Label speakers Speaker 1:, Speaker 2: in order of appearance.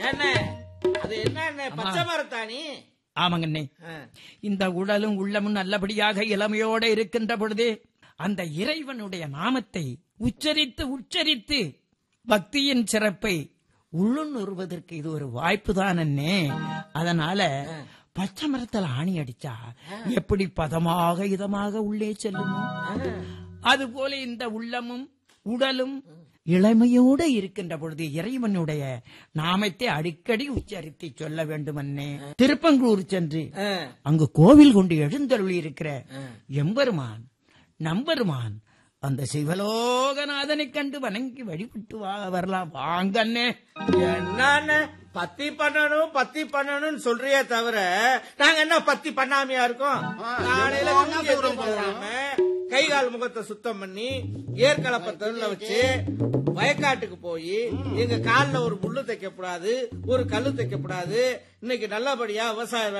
Speaker 1: என்ன அது என்ன பச்சை மரத்தாணி
Speaker 2: ஆமாங்கண்ணே
Speaker 1: ஆ.
Speaker 2: இந்த உடலும் உள்ளமும் நல்லபடியாக இளமையோட இருக்கின்ற பொழுது அந்த இறைவனுடைய நாமத்தை உச்சரித்து உச்சரித்து பக்தியின் சிறப்பை உள்ளுணர்வதற்கு இது ஒரு வாய்ப்பு தான் அண்ணே அதனால பச்சை மரத்தில் ஆணி அடிச்சா எப்படி பதமாக இதமாக உள்ளே செல்லுமோ அது போல இந்த உள்ளமும் உடலும் இளமையோடு இருக்கின்ற பொழுது இறைவனுடைய நாமத்தை அடிக்கடி உச்சரித்து சொல்ல வேண்டும் அண்ணே திருப்பங்கூர் சென்று
Speaker 1: ஆ.
Speaker 2: அங்கு கோவில் கொண்டு எழுந்தருளி இருக்கிற எம்பெருமான் நம்பெருமான் அந்த சிவலோகநாதனை கண்டு வணங்கி வழிபட்டு வா வரலாம் வாங்கண்ணே
Speaker 1: என்னன்னு பத்தி பண்ணணும் பத்தி பண்ணணும்னு சொல்றியே தவிர நாங்க என்ன பத்தி பண்ணாமையா இருக்கோம் காலையில குளிக்க போறாம கை கால் முகத்தை சுத்தம் பண்ணி ஏற்கலப்ப தெருல வச்சு வயக்காட்டுக்கு போய் எங்க கால்ல ஒரு முள்ளு தைக்க கூடாது ஒரு கல்லு தைக்க கூடாது இன்னைக்கு நல்லபடியா விவசாய